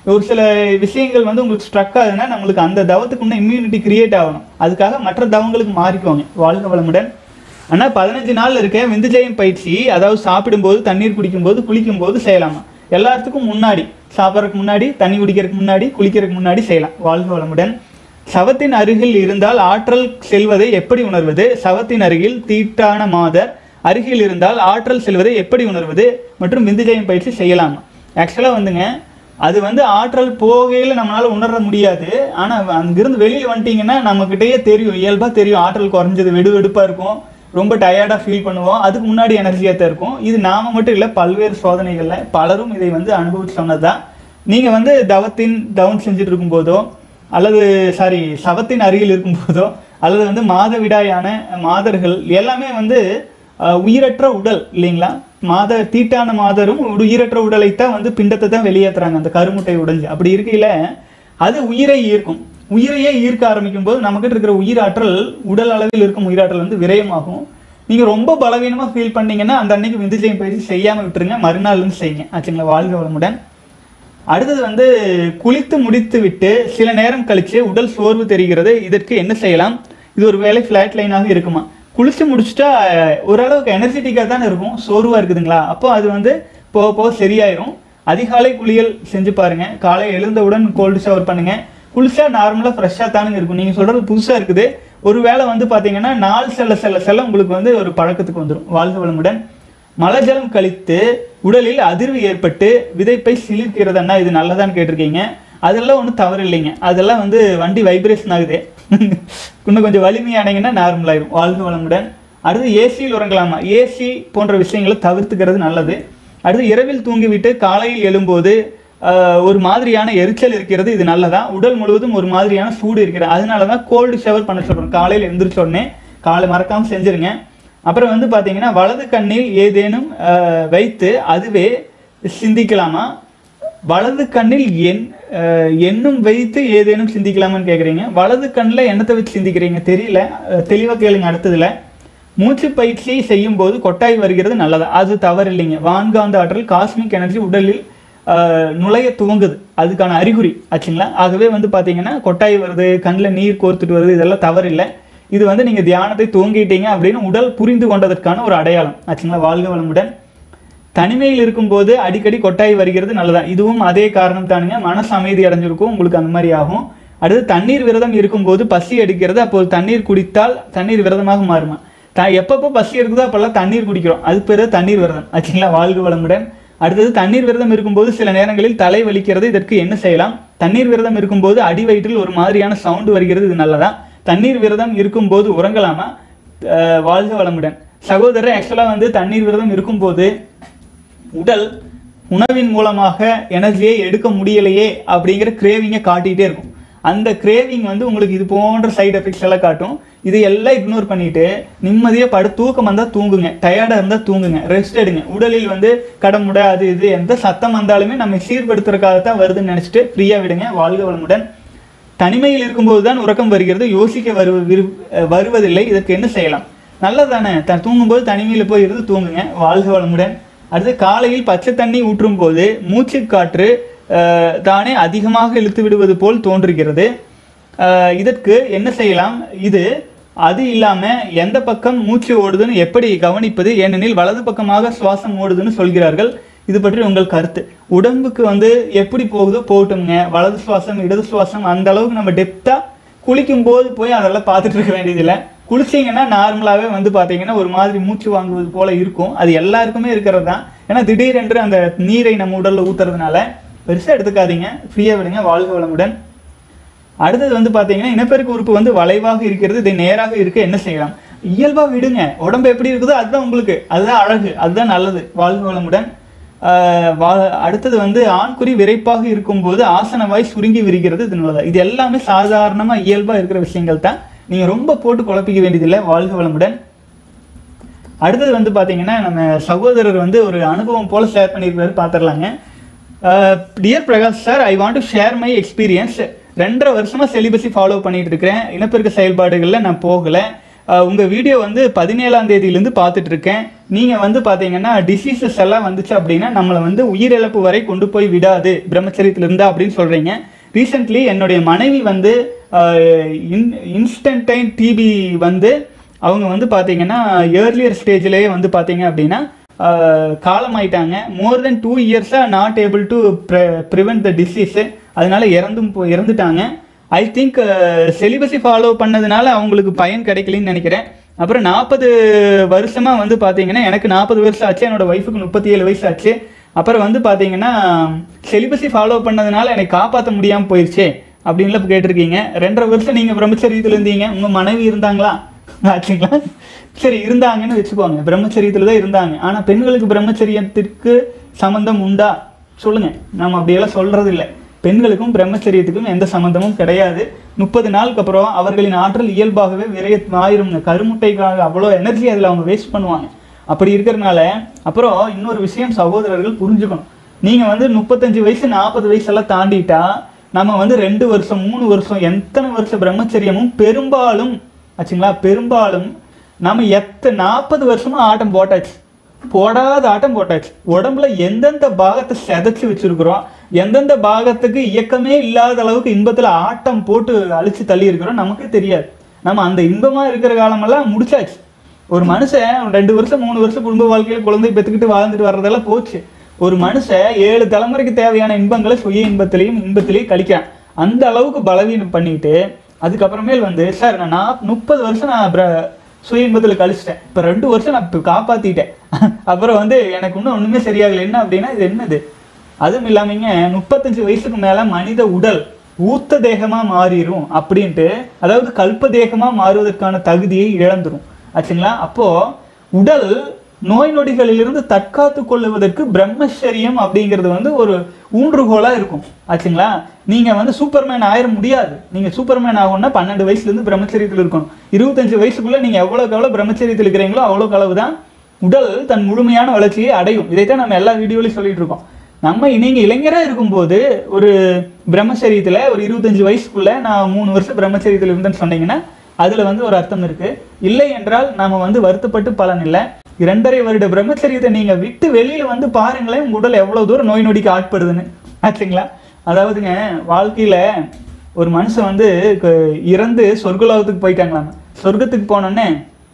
ஒரு சில விஷயங்கள் வந்து உங்களுக்கு ஸ்ட்ரக் ஆகுதுன்னா நம்மளுக்கு அந்த தவத்துக்கு முன்னே இம்யூனிட்டி கிரியேட் ஆகணும் அதுக்காக மற்ற தவங்களுக்கு மாறிக்குவாங்க வாழ்க வளமுடன் ஆனால் பதினஞ்சு நாள் இருக்க விந்துஜயம் பயிற்சி அதாவது சாப்பிடும்போது தண்ணீர் குடிக்கும்போது குளிக்கும்போது செய்யலாமா எல்லாத்துக்கும் முன்னாடி சாப்பிட்றதுக்கு முன்னாடி தண்ணி குடிக்கிறதுக்கு முன்னாடி குளிக்கிறதுக்கு முன்னாடி செய்யலாம் வாழ்க வளமுடன் சவத்தின் அருகில் இருந்தால் ஆற்றல் செல்வதை எப்படி உணர்வது சவத்தின் அருகில் தீட்டான மாதர் அருகில் இருந்தால் ஆற்றல் செல்வதை எப்படி உணர்வது மற்றும் விந்துஜயம் பயிற்சி செய்யலாமா ஆக்சுவலாக வந்துங்க அது வந்து ஆற்றல் போகையில் நம்மளால உணர முடியாது ஆனால் அங்கிருந்து வெளியில் வந்துட்டீங்கன்னா நம்மக்கிட்டேயே தெரியும் இயல்பாக தெரியும் ஆற்றல் குறைஞ்சது வெடு வெடுப்பாக இருக்கும் ரொம்ப டயர்டாக ஃபீல் பண்ணுவோம் அதுக்கு முன்னாடி எனர்ஜியாக தான் இருக்கும் இது நாம மட்டும் இல்லை பல்வேறு சோதனைகளில் பலரும் இதை வந்து அனுபவிச்சு சொன்னது தான் நீங்கள் வந்து தவத்தின் டவுன் செஞ்சுட்டு இருக்கும்போதோ அல்லது சாரி சவத்தின் அருகில் இருக்கும்போதோ அல்லது வந்து மாதவிடாயான மாதர்கள் எல்லாமே வந்து அஹ், உயிரற்ற உடல் இல்லைங்களா மாத தீட்டான மாதரும் ஒரு உயிரற்ற உடலைத்தான் வந்து பிண்டத்தை தான் வெளியேற்றுறாங்க அந்த கருமுட்டை உடைஞ்சு அப்படி இருக்கையில் அது உயிரை ஈர்க்கும் உயிரையே ஈர்க்க ஆரம்பிக்கும் போது நமக்கிட்ட இருக்கிற உயிராற்றல் உடல் அளவில் இருக்கும் உயிராற்றல் வந்து விரயமாகும் நீங்கள் ரொம்ப பலவீனமாக ஃபீல் பண்ணீங்கன்னா அந்த அன்னைக்கு விந்துஜயம் பயிற்சி செய்யாமல் விட்டுருங்க மறுநாள் இருந்து செய்யுங்க ஆச்சுங்களா வாழ்க வளமுடன் அடுத்தது வந்து குளித்து முடித்து விட்டு சில நேரம் கழிச்சு உடல் சோர்வு தெரிகிறது இதற்கு என்ன செய்யலாம் இது ஒரு வேலை ஃப்ளாட் லைனாக இருக்குமா குளிச்சு முடிச்சுட்டா அஹ், ஓரளவுக்கு எனர்ஜெட்டிக்காக தானே இருக்கும் சோர்வாக இருக்குதுங்களா அப்போ அது வந்து போக போக சரியாயிரும் அதிகாலை குளியல் செஞ்சு பாருங்க காலை எழுந்தவுடன் கோல்டு ஷவர் பண்ணுங்க குளிச்சா நார்மலாக ஃப்ரெஷ்ஷாக தானுங்க இருக்கும் நீங்கள் சொல்கிறது புதுசாக இருக்குது ஒரு வேளை வந்து பார்த்தீங்கன்னா நாள் செல்ல செல்ல செல்ல உங்களுக்கு வந்து ஒரு பழக்கத்துக்கு வந்துடும் வாழ்க வளமுடன் மலஜலம் கழித்து உடலில் அதிர்வு ஏற்பட்டு விதைப்பை சிலிர்க்கிறதுன்னா இது நல்லதான்னு கேட்டிருக்கீங்க அதெல்லாம் ஒன்றும் தவறு இல்லைங்க அதெல்லாம் வந்து வண்டி வைப்ரேஷன் ஆகுது இன்னும் கொஞ்சம் வலிமையானீங்கன்னா நார்மல் ஆயிரும் வாழ்க வளமுடன் அடுத்து ஏசியில் உறங்கலாமா ஏசி போன்ற விஷயங்களை தவிர்த்துக்கிறது நல்லது அடுத்து இரவில் தூங்கிவிட்டு காலையில் எழும்போது ஆஹ், ஒரு மாதிரியான எரிச்சல் இருக்கிறது இது நல்லதா உடல் முழுவதும் ஒரு மாதிரியான சூடு இருக்கிறது அதனால தான் கோல்டு ஷவர் பண்ண சொல்கிறோம் காலையில் எழுந்திரிச்ச உடனே காலை மறக்காமல் செஞ்சுருங்க அப்புறம் வந்து பார்த்தீங்கன்னா வலது கண்ணில் ஏதேனும் ஆஹ், வைத்து அதுவே சிந்திக்கலாமா வலது கண்ணில் எண் ஆஹ், எண்ணும் வைத்து ஏதேனும் சிந்திக்கலாமான்னு கேட்குறீங்க வலது கண்ணில் எண்ணத்தை வச்சு சிந்திக்கிறீங்க தெரியல தெளிவாக கேளுங்க அடுத்ததுல மூச்சு பயிற்சி செய்யும் போது கொட்டாய் வருகிறது நல்லதா அது தவறு இல்லைங்க வான்காந்த ஆற்றல் காஸ்மிக் எனர்ஜி உடலில் ஆஹ், நுழைய துவங்குது அதுக்கான அறிகுறி ஆச்சுங்களா ஆகவே வந்து பார்த்தீங்கன்னா கொட்டாய் வருது கண்ணில் நீர் கோர்த்துட்டு வருது இதெல்லாம் தவறு இல்லை இது வந்து நீங்கள் தியானத்தை துவங்கிட்டீங்க அப்படின்னு உடல் புரிந்து கொண்டதற்கான ஒரு அடையாளம் ஆச்சுங்களா வாழ்க வளமுடன் தனிமையில் இருக்கும்போது அடிக்கடி கொட்டாய் வருகிறது நல்லதா இதுவும் அதே காரணம் தானுங்க மனசு அமைதி அடைஞ்சிருக்கும் உங்களுக்கு அந்த மாதிரி ஆகும் அடுத்து தண்ணீர் விரதம் இருக்கும்போது பசி எடுக்கிறது அப்போது தண்ணீர் குடித்தால் தண்ணீர் விரதமாக மாறுமா த எப்பப்போ பசி எடுக்குதோ அப்போல்லாம் தண்ணீர் குடிக்கிறோம் அது பேர் தண்ணீர் விரதம் ஆச்சுங்களா வாழ்க வளமுடன் அடுத்தது தண்ணீர் விரதம் இருக்கும்போது சில நேரங்களில் தலை வலிக்கிறது இதற்கு என்ன செய்யலாம் தண்ணீர் விரதம் இருக்கும்போது அடி வயிற்றில் ஒரு மாதிரியான சவுண்டு வருகிறது இது நல்லதா தண்ணீர் விரதம் இருக்கும்போது உறங்கலாமா அஹ் வாழ்க வளமுடன் சகோதரர் ஆக்சுவலாக வந்து தண்ணீர் விரதம் இருக்கும்போது உடல் உணவின் மூலமாக எனர்ஜியை எடுக்க முடியலையே அப்படிங்கிற கிரேவிங்கை காட்டிகிட்டே இருக்கும் அந்த கிரேவிங் வந்து உங்களுக்கு இது போன்ற சைடு எஃபெக்ட்ஸ் எல்லாம் காட்டும் இதை எல்லாம் இக்னோர் பண்ணிட்டு நிம்மதியாக படு தூக்கம் வந்தால் தூங்குங்க டயர்டாக இருந்தால் தூங்குங்க ரெஸ்ட் எடுங்க உடலில் வந்து கடமுடை அது இது எந்த சத்தம் வந்தாலுமே நம்ம சீர்படுத்துறதுக்காக தான் வருதுன்னு நினச்சிட்டு ஃப்ரீயாக விடுங்க வாழ்க வளமுடன் தனிமையில் இருக்கும்போது தான் உறக்கம் வருகிறது யோசிக்க வரு விரு- அஹ் வருவதில்லை இதற்கு என்ன செய்யலாம் நல்லது தானே த தூங்கும்போது தனிமையில் போய் இருந்து தூங்குங்க வாழ்க வளமுடன் அடுத்து காலையில் பச்சை தண்ணி ஊற்றும் போது மூச்சு காற்று அஹ், தானே அதிகமாக இழுத்து விடுவது போல் தோன்றுகிறது அஹ், இதற்கு என்ன செய்யலாம் இது அது இல்லாமல் எந்த பக்கம் மூச்சு ஓடுதுன்னு எப்படி கவனிப்பது ஏனெனில் வலது பக்கமாக சுவாசம் ஓடுதுன்னு சொல்கிறார்கள் இது பற்றி உங்கள் கருத்து உடம்புக்கு வந்து எப்படி போகுதோ போகட்டுங்க வலது சுவாசம் இடது சுவாசம் அந்த அளவுக்கு நம்ம டெப்த்தாக குளிக்கும் போது போய் அதெல்லாம் பார்த்துட்டு இருக்க வேண்டியதில்லை குளிச்சிங்கன்னா நார்மலாகவே வந்து பார்த்தீங்கன்னா ஒரு மாதிரி மூச்சு வாங்குவது போல இருக்கும் அது எல்லாருக்குமே இருக்கிறது தான் ஏன்னா திடீரென்று அந்த நீரை நம்ம உடலில் ஊத்துறதுனால பெருசாக எடுத்துக்காதீங்க ஃப்ரீயாக விடுங்க வாழ்க வளமுடன் அடுத்தது வந்து பார்த்தீங்கன்னா இனப்பெருக்க உறுப்பு வந்து வளைவாக இருக்கிறது இதை நேராக இருக்க என்ன செய்யலாம் இயல்பாக விடுங்க உடம்பு எப்படி இருக்குதோ அதுதான் உங்களுக்கு அதுதான் அழகு அதுதான் நல்லது வாழ்க வளமுடன் ஆஹ் வா- அடுத்தது வந்து ஆண்குறி விரைப்பாக இருக்கும்போது ஆசனவாய் சுருங்கி விரிகிறது இது நல்லதா இது எல்லாமே சாதாரணமாக இயல்பாக இருக்கிற விஷயங்கள் தான் நீங்கள் ரொம்ப போட்டு குழப்பிக்க வேண்டியதில்லை வாழ்க வளமுடன் அடுத்தது வந்து பார்த்தீங்கன்னா நம்ம சகோதரர் வந்து ஒரு அனுபவம் போல ஷேர் பண்ணியிருக்காரு பார்த்துடலாங்க dear Prakash sir I want to share my experience ரெண்டரை வருஷமாக செலிபஸி ஃபாலோ பண்ணிட்டு இருக்கிறேன் இனப்பெருக்க செயல்பாடுகளில் நான் போகலை அஹ், உங்க வீடியோ வந்து பதினேழாம் தேதியிலேருந்து பார்த்துட்டு இருக்கேன் நீங்க வந்து பாத்தீங்கன்னா டிசீசஸ் எல்லாம் வந்துச்சு அப்படின்னா நம்மளை வந்து உயிரிழப்பு வரை கொண்டு போய் விடாது பிரம்மச்சரியத்துல இருந்தா அப்படின்னு சொல்றீங்க ரீசெண்ட்லி என்னுடைய மனைவி வந்து இன்ஸ்டன்டைன் டிபி வந்து அவங்க வந்து பாத்தீங்கன்னா ஏர்லியர் ஸ்டேஜ்லேயே வந்து பாத்தீங்க அப்படின்னா ஆஹ், காலமாயிட்டாங்க மோர் தென் டூ இயர்ஸாக not able to prevent the disease அதனால இறந்தும் போ- இறந்துட்டாங்க ஐ திங்க் செலிபஸை ஃபாலோ பண்ணதுனால அவங்களுக்கு பயன் கிடைக்கலன்னு நினைக்கிறேன் அப்புறம் நாற்பது வருஷமா வந்து பார்த்தீங்கன்னா எனக்கு நாற்பது வருஷம் ஆச்சு என்னோட ஒய்ஃபுக்கு முப்பத்தி ஏழு வயசு ஆச்சு அப்புறம் வந்து பார்த்தீங்கன்னா செலிபஸை ஃபாலோ பண்ணதுனால எனக்கு காப்பாற்ற முடியாமல் போயிடுச்சு அப்படின்லாம் கேட்டிருக்கீங்க ரெண்டரை வருஷம் நீங்கள் பிரம்மச்சரியத்தில் இருந்தீங்க உங்கள் மனைவி இருந்தாங்களா ஆச்சுங்களா சரி இருந்தாங்கன்னு வச்சுக்கோங்க பிரம்மச்சரியத்தில் தான் இருந்தாங்க ஆனால் பெண்களுக்கு பிரம்மச்சரியத்திற்கு சம்பந்தம் உண்டா சொல்லுங்க நம்ம அப்படியெல்லாம் சொல்றது இல்லை பெண்களுக்கும் பிரம்மச்சரியத்துக்கும் எந்த சம்பந்தமும் கிடையாது முப்பது நாளுக்கு அப்புறம் அவர்களின் ஆற்றல் இயல்பாகவே விரைய ஆயிருங்க கருமுட்டைக்காக அவ்வளோ எனர்ஜி அதில் அவங்க வேஸ்ட் பண்ணுவாங்க அப்படி இருக்கிறனால அப்புறம் இன்னொரு விஷயம் சகோதரர்கள் புரிஞ்சுக்கணும் நீங்க வந்து முப்பத்தஞ்சு வயசு நாற்பது வயசெல்லாம் தாண்டிட்டா நம்ம வந்து ரெண்டு வருஷம் மூணு வருஷம் எத்தனை வருஷம் பிரம்மச்சரியமும் பெரும்பாலும் ஆச்சுங்களா பெரும்பாலும் நம்ம எத்த நாற்பது வருஷமா ஆட்டம் போட்டாச்சு போடாத ஆட்டம் போட்டாச்சு உடம்புல எந்தெந்த பாகத்தை செதைச்சு வச்சிருக்கிறோம் எந்தெந்த பாகத்துக்கு இயக்கமே இல்லாத அளவுக்கு இன்பத்துல ஆட்டம் போட்டு அழிச்சு தள்ளி இருக்கிறோம் நமக்கு தெரியாது நம்ம அந்த இன்பமா இருக்கிற காலமெல்லாம் முடிச்சாச்சு ஒரு மனுஷன் ரெண்டு வருஷம் மூணு வருஷம் குடும்ப வாழ்க்கையில குழந்தை பெற்றுக்கிட்டு வாழ்ந்துட்டு வர்றதெல்லாம் போச்சு ஒரு மனுஷன் ஏழு தலைமுறைக்கு தேவையான இன்பங்களை சுய இன்பத்திலையும் இன்பத்திலையும் கழிக்கிறான் அந்த அளவுக்கு பலவீனம் பண்ணிட்டு அதுக்கப்புறமேல் வந்து சார் நான் நாப்- முப்பது வருஷம் நான் பிர- சுய இன்பத்தில் கழிச்சிட்டேன் இப்போ ரெண்டு வருஷம் நான் இப்போ காப்பாத்திட்டேன் அப்புறம் வந்து எனக்கு இன்னும் ஒண்ணுமே சரியாகல என்ன அப்படின்னா இது என்னது அதுவும் இல்லாமங்க முப்பத்தஞ்சு வயசுக்கு மேல மனித உடல் ஊத்த தேகமா மாறிடும் அப்படின்ட்டு அதாவது கல்ப தேகமா மாறுவதற்கான தகுதியை இழந்துரும் ஆச்சுங்களா அப்போ உடல் நோய் நொடிகளிலிருந்து தற்காத்து கொள்ளுவதற்கு பிரம்மச்சரியம் அப்படிங்கிறது வந்து ஒரு ஊன்றுகோலா இருக்கும் ஆச்சுங்களா நீங்க வந்து சூப்பர்மேன் ஆயிர முடியாது நீங்க சூப்பர்மேன் ஆகணும்னா பன்னெண்டு வயசுல இருந்து பிரம்மச்சரியத்தில் இருக்கணும் இருபத்தஞ்சு வயசுக்குள்ள நீங்க எவ்வளவுக்கு எவ்வளவு பிரம்மச்சரியத்தில் இருக்கிறீங்களோ அவ்வளோக்கு அளவு தான் உடல் தன் முழுமையான வளர்ச்சியை அடையும் இதைத்தான் நம்ம எல்லா வீடியோலையும் சொல்லிட்டு இருக்கோம் நம்ம நீங்க இளைஞரா இருக்கும்போது ஒரு பிரம்மச்சரியத்துல ஒரு இருபத்தஞ்சு வயசுக்குள்ள நான் மூணு வருஷம் பிரம்மச்சரியத்தில் இருந்தேன்னு சொன்னீங்கன்னா அதுல வந்து ஒரு அர்த்தம் இருக்கு இல்லை என்றால் நாம வந்து வருத்தப்பட்டு பலன் இல்லை இரண்டரை வருட பிரம்மச்சரியத்தை நீங்க விட்டு வெளியில வந்து பாருங்களேன் உங்க உடல் எவ்வளவு தூரம் நோய் நொடிக்கு ஆட்படுதுன்னு ஆச்சுங்களா அதாவதுங்க வாழ்க்கையில ஒரு மனுஷன் வந்து க- இறந்து சொர்க்கலோகத்துக்கு போயிட்டாங்களாம் சொர்க்கத்துக்கு போனோடனே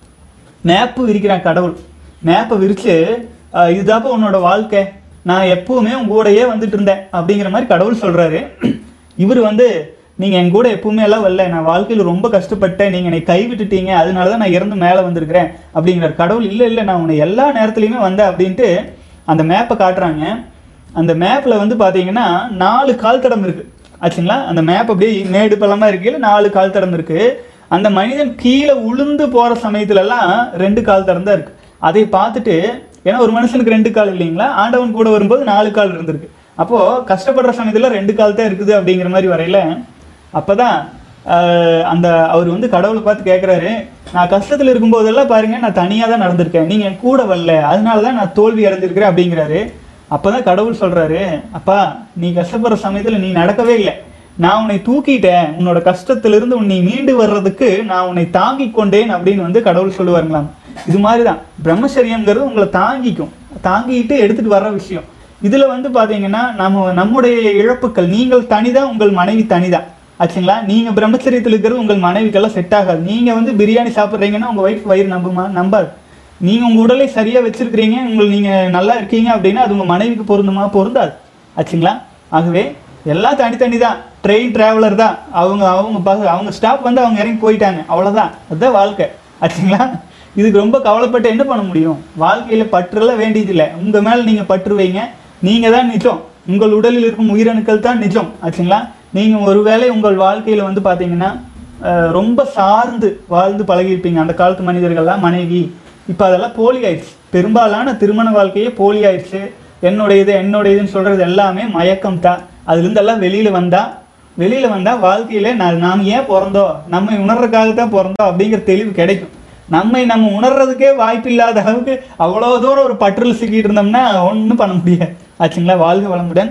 மேப்பு விரிக்கிறான் கடவுள் மேப்பை விரிச்சு அஹ், இதுதாப்பா உன்னோட வாழ்க்கை நான் எப்பவுமே உங்க கூடயே வந்துட்டு இருந்தேன் அப்படிங்கிற மாதிரி கடவுள் சொல்றாரு இவர் வந்து நீங்க என் கூட எப்பவுமே எல்லாம் வரல நான் வாழ்க்கையில ரொம்ப கஷ்டப்பட்டேன் நீங்க என்னை கைவிட்டுட்டீங்க அதனால தான் நான் இறந்து மேலே வந்திருக்கிறேன் அப்படிங்கிறார் கடவுள் இல்லை இல்லை நான் உன்னை எல்லா நேரத்துலையுமே வந்தேன் அப்படின்ட்டு அந்த மேப்பை காட்டுறாங்க அந்த மேப்பில் வந்து பார்த்தீங்கன்னா நாலு கால் தடம் இருக்கு ஆச்சுங்களா அந்த மேப் அப்படியே மேடு பள்ளமா இருக்கையில நாலு கால் தடம் இருக்கு அந்த மனிதன் கீழே உளுந்து போற சமயத்துல எல்லாம் ரெண்டு கால் தடம் தான் இருக்கு அதை பார்த்துட்டு ஏன்னா ஒரு மனுஷனுக்கு ரெண்டு கால் இல்லைங்களா ஆண்டவன் கூட வரும்போது நாலு கால் இருந்திருக்கு அப்போ கஷ்டப்படுற சமயத்துல ரெண்டு கால் தான் இருக்குது அப்படிங்கிற மாதிரி வரையில அப்பதான் ஆஹ், அந்த அவர் வந்து கடவுளை பார்த்து கேட்குறாரு நான் கஷ்டத்தில் இருக்கும்போதெல்லாம் பாருங்க நான் தனியாக தான் நடந்திருக்கேன் நீங்கள் என் கூட வரல அதனால தான் நான் தோல்வி அடைஞ்சிருக்கிறேன் அப்படிங்கிறாரு அப்பதான் கடவுள் சொல்றாரு அப்பா நீ கஷ்டப்படுற சமயத்துல நீ நடக்கவே இல்லை நான் உன்னை தூக்கிட்டேன் உன்னோட கஷ்டத்திலிருந்து உன்னை மீண்டு வர்றதுக்கு நான் உன்னை தாங்கிக் கொண்டேன் அப்படின்னு வந்து கடவுள் சொல்லுவாருங்களாம் இது மாதிரிதான் பிரம்மச்சரியம்ங்கிறது உங்களை தாங்கிக்கும் தாங்கிட்டு எடுத்துட்டு வர்ற விஷயம் இதுல வந்து பாத்தீங்கன்னா நம்ம நம்முடைய இழப்புக்கள் நீங்கள் தனிதான் உங்கள் மனைவி தனிதான் ஆச்சுங்களா நீங்க பிரம்மச்சரியத்தில் இருக்கிறது உங்கள் மனைவிக்கெல்லாம் செட் ஆகாது நீங்க வந்து பிரியாணி சாப்பிட்றீங்கன்னா உங்க ஒய்ஃப் வயிறு நம்புமா நம்பாது நீங்க உங்க உடலை சரியா வச்சிருக்கிறீங்க உங்கள் நீங்க நல்லா இருக்கீங்க அப்படின்னா அது உங்க மனைவிக்கு பொருந்துமா பொருந்தாது ஆச்சுங்களா ஆகவே எல்லாம் தனித்தனி தான் ட்ரெயின் டிராவலர் தான் அவங்க அவங்க பஸ் அவங்க ஸ்டாப் வந்து அவங்க இறங்கி போயிட்டாங்க அவ்வளவுதான் அதுதான் வாழ்க்கை ஆச்சுங்களா இதுக்கு ரொம்ப கவலைப்பட்டு என்ன பண்ண முடியும் வாழ்க்கையில பற்றுலாம் வேண்டியதில்லை உங்க மேல நீங்க பற்று வைங்க நீங்க தான் நிஜம் உங்கள் உடலில் இருக்கும் உயிரணுக்கள் தான் நிஜம் ஆச்சுங்களா நீங்க ஒருவேளை உங்கள் வாழ்க்கையில வந்து பாத்தீங்கன்னா அஹ், ரொம்ப சார்ந்து வாழ்ந்து பழகியிருப்பீங்க அந்த காலத்து மனிதர்கள்லாம் மனைவி இப்போ அதெல்லாம் போலி ஆயிடுச்சு பெரும்பாலான திருமண வாழ்க்கையே போலி ஆயிடுச்சு என்னுடையது என்னுடையதுன்னு சொல்றது எல்லாமே மயக்கம் தான் அதுலேருந்து எல்லாம் வெளியில வந்தா வெளியில வந்தா வாழ்க்கையில நான் நாம் ஏன் பிறந்தோம் நம்ம உணர்றதுக்காக தான் பிறந்தோம் அப்படிங்கிற தெளிவு கிடைக்கும் நம்மை நம்ம உணர்றதுக்கே வாய்ப்பு இல்லாத அளவுக்கு அவ்வளோ தூரம் ஒரு பற்றுல சிக்கிட்டு இருந்தோம்னா ஒன்றும் பண்ண முடியாது ஆச்சுங்களா வாழ்க வளமுடன்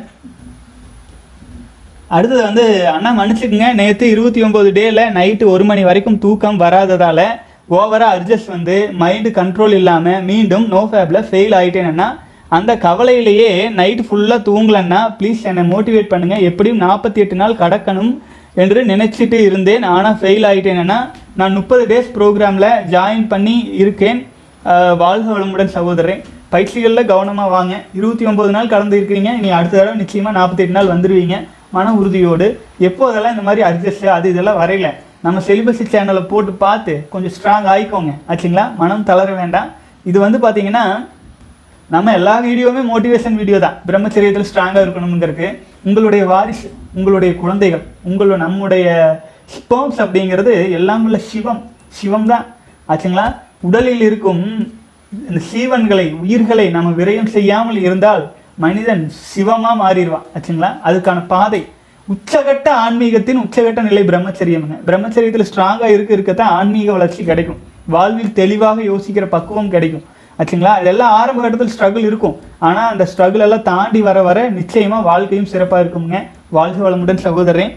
அடுத்தது வந்து அண்ணா மன்னிச்சுக்குங்க நேற்று இருபத்தி ஒம்பது டேல நைட்டு ஒரு மணி வரைக்கும் தூக்கம் வராததால ஓவராக அட்ஜஸ்ட் வந்து மைண்டு கண்ட்ரோல் இல்லாமல் மீண்டும் நோ ஃபேப்பில் ஃபெயில் ஆகிட்டேன்னா அந்த கவலையிலேயே நைட் ஃபுல்லாக தூங்கலன்னா ப்ளீஸ் என்னை மோட்டிவேட் பண்ணுங்கள் எப்படியும் நாற்பத்தி எட்டு நாள் கடக்கணும் என்று நினைச்சிட்டு இருந்தேன் ஆனால் ஃபெயில் ஆகிட்டேன்னா நான் முப்பது டேஸ் ப்ரோக்ராமில் ஜாயின் பண்ணி இருக்கேன் ஆஹ் வாழ்க வளமுடன் சகோதரன் பயிற்சிகளில் கவனமாக வாங்க இருபத்தி ஒம்பது நாள் கடந்து இருக்கிறீங்க நீ அடுத்த தடவை நிச்சயமாக நாற்பத்தெட்டு நாள் வந்துடுவீங்க மன உறுதியோடு எப்போ அதெல்லாம் இந்த மாதிரி அட்ஜஸ்ட் அது இதெல்லாம் வரையல நம்ம செலிபஸி சேனலை போட்டு பார்த்து கொஞ்சம் ஸ்ட்ராங் ஆயிக்கோங்க ஆச்சுங்களா மனம் தளர வேண்டாம் இது வந்து பார்த்தீங்கன்னா நம்ம எல்லா வீடியோவுமே மோட்டிவேஷன் வீடியோ தான் பிரம்மச்சரியத்தில் ஸ்ட்ராங்காக இருக்கணுங்கிறதுக்கு உங்களுடைய வாரிசு உங்களுடைய குழந்தைகள் உங்களோட நம்முடைய ஸ்போம்ஸ் அப்படிங்கிறது எல்லாம் உள்ள சிவம் சிவம் தான் ஆச்சுங்களா உடலில் இருக்கும் இந்த சீவன்களை உயிர்களை நம்ம விரயம் செய்யாமல் இருந்தால் மனிதன் சிவமாக மாறிடுவான் ஆச்சுங்களா அதுக்கான பாதை உச்சகட்ட ஆன்மீகத்தின் உச்சகட்ட நிலை பிரம்மச்சரியம்ங்க பிரம்மச்சரியத்தில் ஸ்ட்ராங்காக இருக்க இருக்கத்தான் ஆன்மீக வளர்ச்சி கிடைக்கும் வாழ்வில் தெளிவாக யோசிக்கிற பக்குவம் கிடைக்கும் ஆச்சுங்களா இதெல்லாம் ஆரம்ப கட்டத்தில் ஸ்ட்ரகிள் இருக்கும் ஆனால் அந்த ஸ்ட்ரகிள் எல்லாம் தாண்டி வர வர நிச்சயமாக வாழ்க்கையும் சிறப்பாக இருக்குங்க வாழ்க வளமுடன் சகோதரன்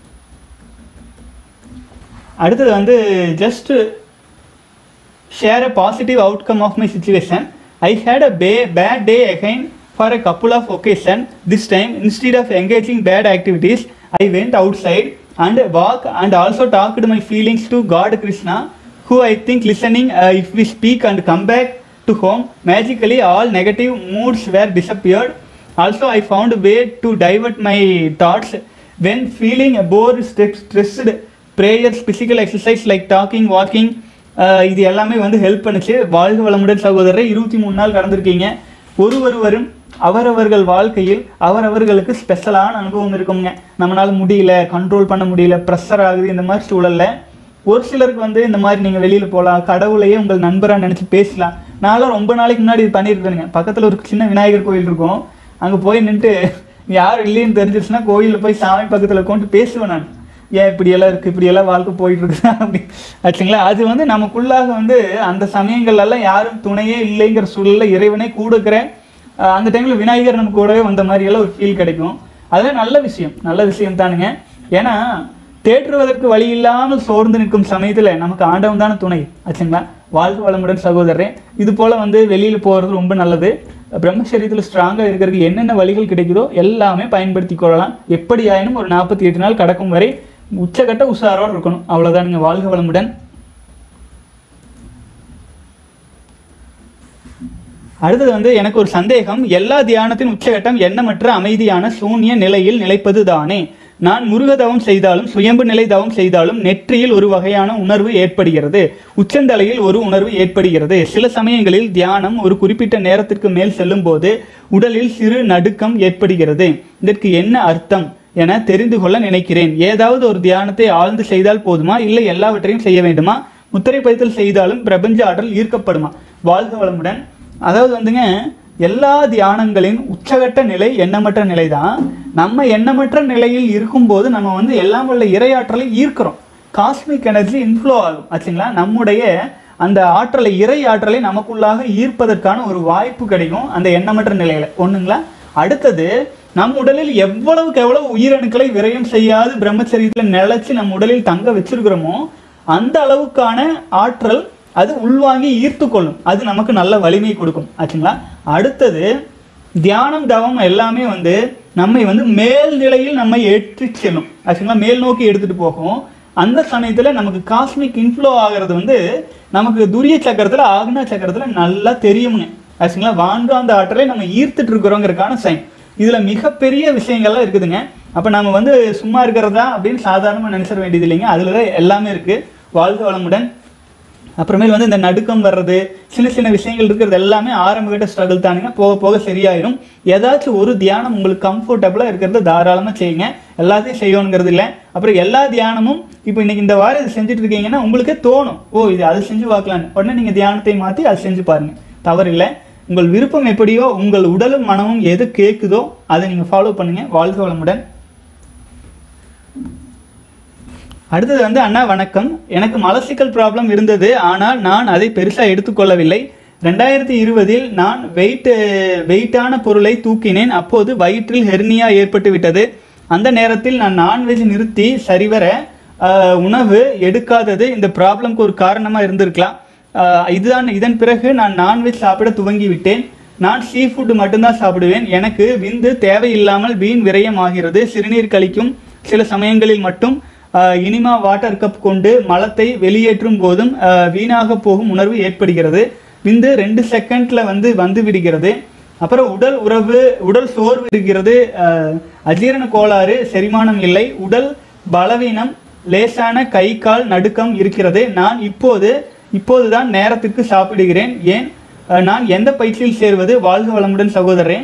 அடுத்தது வந்து just share a positive outcome of my situation. I had a ba- bad day again for a couple of occasions. This time, instead of engaging bad activities, I went outside and walk and also talked my feelings to God Krishna, who I think listening uh, if we speak and come back to home, magically all negative moods were disappeared. Also, I found a way to divert my thoughts when feeling bored, stress- stressed. Prayers, physical exercise like talking, walking, ஆஹ் இது எல்லாமே வந்து ஹெல்ப் பண்ணுச்சு வாழ்க வளமுடன் சகோதரர் இருபத்தி மூணு நாள் கடந்திருக்கீங்க ஒரு ஒருவரும் அவரவர்கள் வாழ்க்கையில் அவரவர்களுக்கு ஸ்பெஷலான அனுபவம் இருக்குங்க நம்மளால முடியல கண்ட்ரோல் பண்ண முடியல ப்ரெஷர் ஆகுது இந்த மாதிரி சூழல்ல ஒரு சிலருக்கு வந்து இந்த மாதிரி நீங்கள் வெளியில் போகலாம் கடவுளையே உங்கள் நண்பராக நினச்சி பேசலாம் நான்லாம் ரொம்ப நாளைக்கு முன்னாடி இது பண்ணியிருக்கேனுங்க பக்கத்தில் ஒரு சின்ன விநாயகர் கோயில் இருக்கும் அங்கே போய் நின்றுட்டு யார் இல்லைன்னு தெரிஞ்சிருச்சுன்னா கோயிலில் போய் சாமி பக்கத்தில் உட்காந்து பேசுவேன் நான் ஏன் இப்படியெல்லாம் இருக்குது இப்படியெல்லாம் வாழ்க்கை போயிட்டு இருக்குதா அப்படி ஆச்சுங்களா அது வந்து நமக்குள்ளாக வந்து அந்த சமயங்கள்லாம் யாரும் துணையே இல்லைங்கிற சூழல்ல இறைவனே கூட இருக்கிற அஹ் அந்த டைமில் விநாயகர் நம்ம கூடவே வந்த மாதிரியெல்லாம் ஒரு ஃபீல் கிடைக்கும் அதெல்லாம் நல்ல விஷயம் நல்ல விஷயம் தானுங்க ஏன்னா தேற்றுவதற்கு வழி இல்லாமல் சோர்ந்து நிற்கும் சமயத்தில் நமக்கு ஆண்டவன் தானே துணை ஆச்சுங்களா வாழ்க வளமுடன் சகோதரரே இது போல் வந்து வெளியில் போகிறது ரொம்ப நல்லது பிரம்மச்சரியத்தில் ஸ்ட்ராங்காக இருக்கிறதுக்கு என்னென்ன வழிகள் கிடைக்குதோ எல்லாமே பயன்படுத்தி கொள்ளலாம் எப்படி ஆயினும் ஒரு நாற்பத்தி எட்டு நாள் கடக்கும் வரை உச்சக்கட்ட உஷாரோடு இருக்கணும் அவ்வளோதானுங்க வாழ்க வளமுடன் அடுத்தது வந்து எனக்கு ஒரு சந்தேகம் எல்லா தியானத்தின் உச்சகட்டம் எண்ணமற்ற அமைதியான சூன்ய நிலையில் நிலைப்பது தானே நான் முருக தவம் செய்தாலும் சுயம்பு நிலை தவம் செய்தாலும் நெற்றியில் ஒரு வகையான உணர்வு ஏற்படுகிறது உச்சந்தலையில் ஒரு உணர்வு ஏற்படுகிறது சில சமயங்களில் தியானம் ஒரு குறிப்பிட்ட நேரத்திற்கு மேல் செல்லும் போது உடலில் சிறு நடுக்கம் ஏற்படுகிறது இதற்கு என்ன அர்த்தம் என தெரிந்து கொள்ள நினைக்கிறேன் ஏதாவது ஒரு தியானத்தை ஆழ்ந்து செய்தால் போதுமா இல்லை எல்லாவற்றையும் செய்ய வேண்டுமா முத்திரை பதித்தல் செய்தாலும் பிரபஞ்ச ஆற்றல் ஈர்க்கப்படுமா வாழ்க வளமுடன் அதாவது வந்துங்க எல்லா தியானங்களின் உச்சகட்ட நிலை எண்ணமற்ற நிலை தான் நம்ம எண்ணமற்ற நிலையில் இருக்கும்போது நம்ம வந்து எல்லாம் உள்ள இறையாற்றலை ஈர்க்கிறோம் காஸ்மிக் எனர்ஜி இன்ஃப்ளோ ஆகும் ஆச்சுங்களா நம்முடைய அந்த ஆற்றலை இறை ஆற்றலை நமக்குள்ளாக ஈர்ப்பதற்கான ஒரு வாய்ப்பு கிடைக்கும் அந்த எண்ணமற்ற நிலையில ஒண்ணுங்களா அடுத்தது நம் உடலில் எவ்வளவுக்கு எவ்வளவு உயிரணுக்களை விரயம் செய்யாது பிரம்மச்சரியத்தில் நிலைச்சு நம் உடலில் தங்க வச்சிருக்கிறோமோ அந்த அளவுக்கான ஆற்றல் அது உள்வாங்கி ஈர்த்து கொள்ளும் அது நமக்கு நல்ல வலிமை கொடுக்கும் ஆச்சுங்களா அடுத்தது தியானம் தவம் எல்லாமே வந்து நம்மை வந்து மேல் நிலையில் நம்மை ஏற்றி செல்லும் ஆச்சுங்களா மேல் நோக்கி எடுத்துட்டு போகும் அந்த சமயத்துல நமக்கு காஸ்மிக் இன்ஃப்ளோ ஆகிறது வந்து நமக்கு துரிய சக்கரத்துல ஆக்னா சக்கரத்துல நல்லா தெரியுமுங்க ஆச்சுங்களா வான்காந்த ஆற்றலை நம்ம ஈர்த்துட்டு இருக்கிறோங்கிறதுக்கான சைன் இதுல மிகப்பெரிய விஷயங்கள்லாம் இருக்குதுங்க அப்ப நம்ம வந்து சும்மா இருக்கிறதா அப்படின்னு சாதாரணமா நினைச்சிட வேண்டியது இல்லைங்க அதுல தான் எல்லாமே இருக்கு வாழ்க வளமுடன் அப்புறமேல் வந்து இந்த நடுக்கம் வர்றது சின்ன சின்ன விஷயங்கள் இருக்கிறது எல்லாமே ஆரம்ப கட்ட ஸ்ட்ரகிள் தானுங்க போக போக சரியாயிரும் ஏதாச்சும் ஒரு தியானம் உங்களுக்கு கம்ஃபர்டபுளாக இருக்கிறத தாராளமாக செய்யுங்க எல்லாத்தையும் செய்யணுங்கிறது இல்லை அப்புறம் எல்லா தியானமும் இப்போ இன்னைக்கு இந்த வாரம் இது செஞ்சுட்டு இருக்கீங்கன்னா உங்களுக்கே தோணும் ஓ இது அது செஞ்சு பார்க்கலான்னு உடனே நீங்கள் தியானத்தை மாற்றி அதை செஞ்சு பாருங்க தவறில்லை உங்கள் விருப்பம் எப்படியோ உங்கள் உடலும் மனமும் எது கேட்குதோ அதை நீங்கள் ஃபாலோ பண்ணுங்க வாழ்க வளமுடன் அடுத்தது வந்து அண்ணா வணக்கம் எனக்கு மலசிக்கல் ப்ராப்ளம் இருந்தது ஆனால் நான் அதை பெருசாக எடுத்துக்கொள்ளவில்லை ரெண்டாயிரத்தி இருபதில் நான் வெயிட் வெயிட்டான பொருளை தூக்கினேன் அப்போது வயிற்றில் ஹெர்னியா ஏற்பட்டு விட்டது அந்த நேரத்தில் நான் நான்வெஜ் நிறுத்தி சரிவர ஆஹ், உணவு எடுக்காதது இந்த ப்ராப்ளம்க்கு ஒரு காரணமாக இருந்திருக்கலாம் ஆஹ், இதுதான் இதன் பிறகு நான் நான்வெஜ் சாப்பிட துவங்கி விட்டேன் நான் சீ ஃபுட் மட்டும்தான் சாப்பிடுவேன் எனக்கு விந்து தேவையில்லாமல் வீண் விரயம் ஆகிறது சிறுநீர் கழிக்கும் சில சமயங்களில் மட்டும் ஆஹ், இனிமா வாட்டர் கப் கொண்டு மலத்தை வெளியேற்றும் போதும் ஆஹ், வீணாக போகும் உணர்வு ஏற்படுகிறது விந்து ரெண்டு செகண்ட்ல வந்து வந்து விடுகிறது அப்புறம் உடல் உறவு உடல் சோர்வு இருக்கிறது ஆஹ், அஜீரண கோளாறு செரிமானம் இல்லை உடல் பலவீனம் லேசான கை கால் நடுக்கம் இருக்கிறது நான் இப்போது இப்போதுதான் நேரத்துக்கு சாப்பிடுகிறேன் ஏன் அஹ், நான் எந்த பயிற்சியில் சேர்வது வாழ்க வளமுடன் சகோதரரே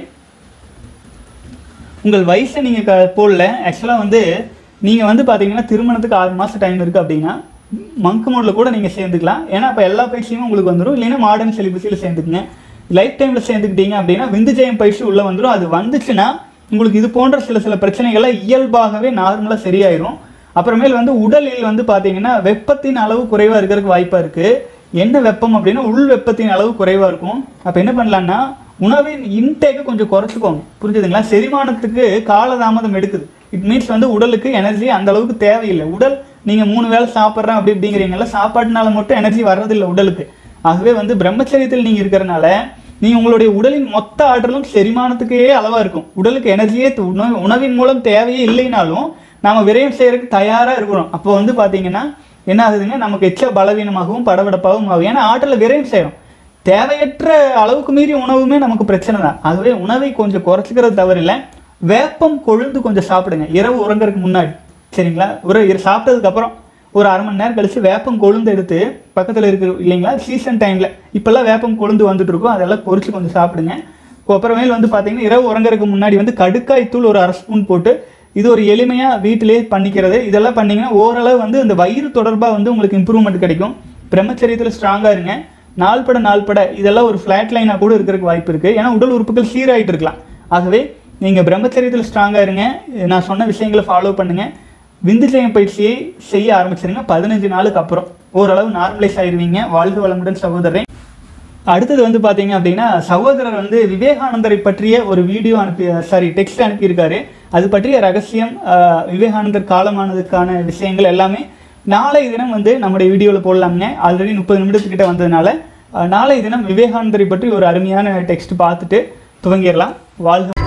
உங்கள் வயசை நீங்கள் க போடல ஆக்சுவலாக வந்து நீங்கள் வந்து பார்த்தீங்கன்னா திருமணத்துக்கு ஆறு மாதம் டைம் இருக்குது அப்படின்னா மங்க் மோடில் கூட நீங்கள் சேர்ந்துக்கலாம் ஏன்னா அப்போ எல்லா பயிற்சியுமே உங்களுக்கு வந்துடும் இல்லைன்னா மாடர்ன் செலிபஸில் சேர்ந்துக்குங்க லைஃப் டைமில் சேர்ந்துக்கிட்டீங்க அப்படின்னா விந்துஜெயம் பயிற்சி உள்ளே வந்துடும் அது வந்துச்சுன்னா உங்களுக்கு இது போன்ற சில சில பிரச்சனைகள்லாம் இயல்பாகவே நார்மலாக சரியாயிரும் அப்புறமேல் வந்து உடலில் வந்து பார்த்தீங்கன்னா வெப்பத்தின் அளவு குறைவாக இருக்கிறதுக்கு வாய்ப்பாக இருக்குது என்ன வெப்பம் அப்படின்னா உள் வெப்பத்தின் அளவு குறைவாக இருக்கும் அப்போ என்ன பண்ணலான்னா உணவின் இன்டேக்கை கொஞ்சம் குறைச்சிக்கோங்க புரிஞ்சுதுங்களா செரிமானத்துக்கு காலதாமதம் எடுக்குது இட் மீன்ஸ் வந்து உடலுக்கு எனர்ஜி அந்த அளவுக்கு தேவையில்லை உடல் நீங்கள் மூணு வேளை சாப்பிட்றேன் அப்படி இப்படிங்கிறீங்களா சாப்பாட்டுனால மட்டும் எனர்ஜி வர்றதில்லை உடலுக்கு ஆகவே வந்து பிரம்மச்சரியத்தில் நீங்கள் இருக்கிறனால நீங்கள் உங்களுடைய உடலின் மொத்த ஆற்றலும் செரிமானத்துக்கே அளவாக இருக்கும் உடலுக்கு எனர்ஜியே து- உணவு உணவின் மூலம் தேவையே இல்லைனாலும் நாம விரயம் செய்யறதுக்கு தயாராக இருக்கிறோம் அப்போ வந்து பார்த்தீங்கன்னா என்ன ஆகுதுங்க நமக்கு எச்ச பலவீனமாகவும் படபடப்பாகவும் ஆகும் ஏன்னா ஆற்றலை விரயம் செய்யறோம் தேவையற்ற அளவுக்கு மீறி உணவுமே நமக்கு பிரச்சனை தான் ஆகவே உணவை கொஞ்சம் குறைச்சிக்கிறது தவறில்லை வேப்பம் கொழுந்து கொஞ்சம் சாப்பிடுங்க இரவு உறங்கறதுக்கு முன்னாடி சரிங்களா ஒரு இரு- சாப்பிட்டதுக்கு அப்புறம் ஒரு அரை மணி நேரம் கழிச்சு வேப்பம் கொழுந்து எடுத்து பக்கத்தில் இருக்கு இல்லைங்களா சீசன் டைமில் இப்போல்லாம் வேப்பம் கொழுந்து வந்துட்டு இருக்கும் அதெல்லாம் பொரிச்சு கொஞ்சம் சாப்பிடுங்க அப்புறமேல் வந்து பார்த்தீங்கன்னா இரவு உறங்கறதுக்கு முன்னாடி வந்து கடுக்காய் தூள் ஒரு அரை ஸ்பூன் போட்டு இது ஒரு எளிமையாக வீட்டிலேயே பண்ணிக்கிறது இதெல்லாம் பண்ணீங்கன்னா ஓரளவு வந்து இந்த வயிறு தொடர்பாக வந்து உங்களுக்கு இம்ப்ரூவ்மெண்ட் கிடைக்கும் பிரம்மச்சரியத்தில் ஸ்ட்ராங்காக இருங்க நாள்பட நாள்பட இதெல்லாம் ஒரு ஃப்ளாட் லைனாக கூட இருக்கிறதுக்கு வாய்ப்பு இருக்குது ஏன்னா உடல் உறுப்புகள் சீராயிட்டு இருக்கலாம் ஆகவே நீங்கள் பிரம்மச்சரியத்தில் ஸ்ட்ராங்காக இருங்க நான் சொன்ன விஷயங்களை ஃபாலோ பண்ணுங்கள் விந்துஜயம் பயிற்சியை செய்ய ஆரம்பிச்சிருங்க பதினஞ்சு நாளுக்கு அப்புறம் ஓரளவு நார்மலைஸ் ஆயிருவீங்க வாழ்க வளமுடன் சகோதரன் அடுத்தது வந்து பார்த்தீங்க அப்படின்னா சகோதரர் வந்து விவேகானந்தரை பற்றிய ஒரு வீடியோ அனுப்பி சாரி டெக்ஸ்ட் அனுப்பியிருக்காரு அது பற்றிய ரகசியம் ஆஹ், விவேகானந்தர் காலமானதுக்கான விஷயங்கள் எல்லாமே நாளை தினம் வந்து நம்முடைய வீடியோவில் போடலாம்ங்க ஆல்ரெடி முப்பது நிமிடத்துக்கிட்ட வந்ததுனால ஆஹ், நாளை தினம் விவேகானந்தரை பற்றி ஒரு அருமையான டெக்ஸ்ட் பார்த்துட்டு துவங்கிடலாம் வாழ்க